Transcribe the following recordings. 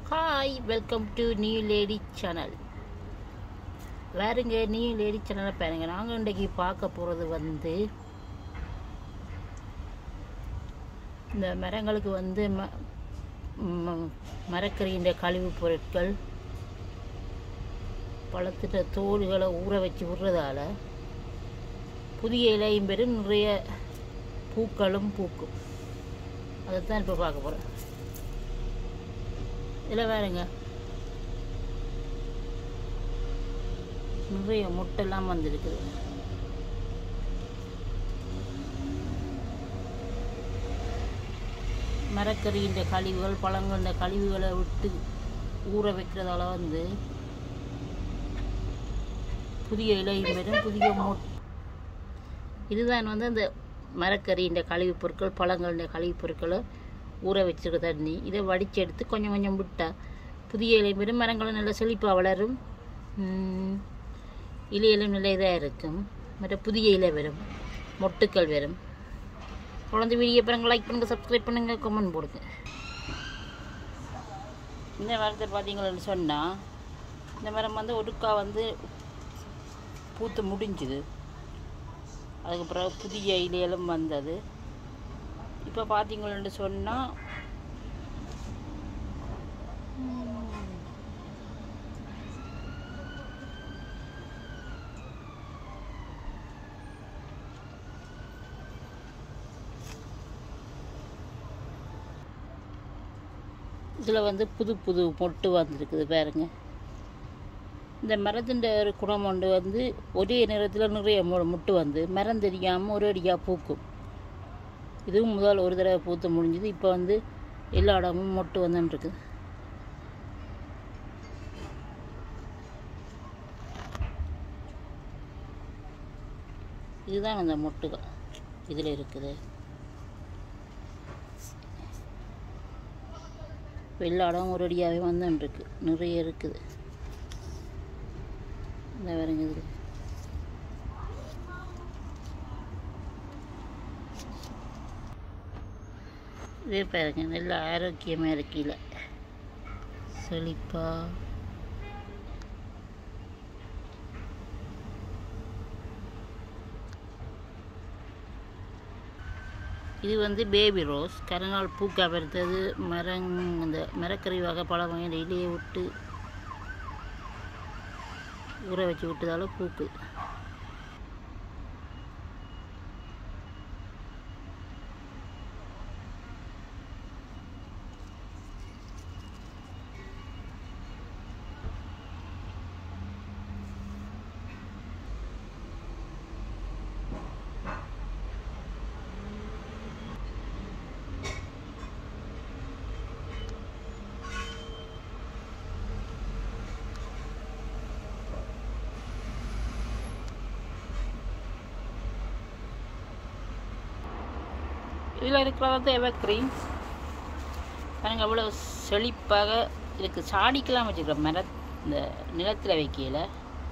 hi welcome to new lady channel வேறுங்க new lady சேனலை பாருங்க நாங்கள் இன்றைக்கி பார்க்க போகிறது வந்து இந்த மரங்களுக்கு வந்து ம ம- மரக்கறியின் கழிவுப் பொருட்கள் பழத்திட்ட தோல்களை ஊற வச்சு விடுறதால புதிய இலையும் பெரும் நிறைய பூக்களும் பூக்கும் அதைத்தான் இப்போ பார்க்க போகிறேன் இதில் வேறுங்க நிறைய முட்டைலாம் வந்திருக்குது மரக்கறியின் கழிவுகள் பழங்களின் கழிவுகளை விட்டு ஊற வைக்கிறதால வந்து புதிய இலையும் பெறும் புதிய மொட் இதுதான் வந்து அந்த மரக்கறியின் கழிவுப் பொருட்கள் பழங்களின் கழிவுப் பொருட்களை ஊற வச்சிருக்க தண்ணி இதை வடித்து எடுத்து கொஞ்சம் கொஞ்சம் விட்டால் புதிய இலை பெறும் மரங்களும் நல்ல செழிப்பாக வளரும் உம், இலையிலும் நல்ல இதாக இருக்கும் மற்ற புதிய இலை வரும் மொட்டுக்கள் வரும் குழந்தை வீடியோ பாருங்க லைக் பண்ணுங்க சப்ஸ்கிரைப் பண்ணுங்க கமெண்ட் போடுங்க இந்த மரத்தை பார்த்தீங்கன்னு சொன்னால் இந்த மரம் வந்து ஒடுக்கா வந்து பூத்து முடிஞ்சுது அதுக்கு பிறகு புதிய இலைகளும் வந்தது இப்போ பார்த்தீங்கன்னு சொன்னால் இதில் வந்து புது புது மொட்டு வந்திருக்குது பாருங்க இந்த மரத்தின் ஒரு குணம் ஒன்று வந்து ஒரே நேரத்தில் நிறைய மு- முட்டு வந்து மரம் தெரியாமல் ஒரு அடியாக பூக்கும் இதுவும் முதல் ஒரு தடவை பூத்து முடிஞ்சுது இப்போ வந்து எல்லா இடமும் மொட்டு வந்துன்னு இருக்குது இதுதான் அந்த மொட்டுகள் இதில் இருக்குது எல்லா இடம் ஒரு அடியாகவே வந்துன்னு இருக்கு நிறைய இருக்குது இந்த வேறுங்க இது இதே பாருங்க நல்ல ஆரோக்கியமாக இருக்கீல செழிப்பா இது வந்து பேபி ரோஸ் கருநாள் பூக்கா பறித்தது மரம் இந்த மரக்கறி வகை பழம் வகை இலையை விட்டு ஊற வச்சு விட்டதால பூக்கு இதில் இருக்கிறது எவர் கிரீம் பாருங்க அவ்வளோ செழிப்பாக இதுக்கு சாடிக்கெல்லாம் வச்சுக்கிறோம் மர இந்த நிலத்தில் வைக்கல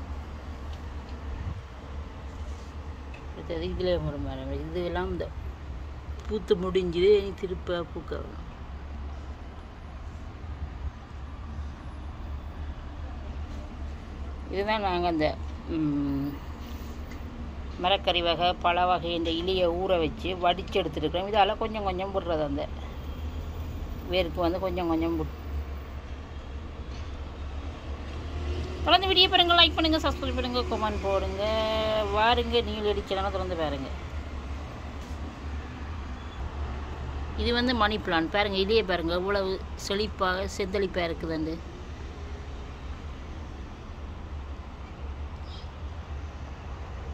அடுத்தது இதில் ஒரு மரம் இதெல்லாம் இந்த பூத்து முடிஞ்சுது இனி திருப்ப பூக்க வரும் இதுதான் நாங்கள் அந்த ம், மரக்கறி வகை பழ வகை இந்த இலையை ஊற வச்சு வடித்து எடுத்துருக்கிறோம் இதால் கொஞ்சம் கொஞ்சம் விடுறது அந்த வேருக்கு வந்து கொஞ்சம் கொஞ்சம் விட் தொடர்ந்து வீடியோ பாருங்க லைக் பண்ணுங்கள் சப்ஸ்கிரைப் பண்ணுங்கள் கமெண்ட் போடுங்க வாருங்க நீங்கள் அடிச்சலாம் தொடர்ந்து பாருங்க இது வந்து மணி பிளான் பாருங்க இலையை பாருங்க இவ்வளவு செழிப்பாக செந்தளிப்பாக இருக்குதுண்டு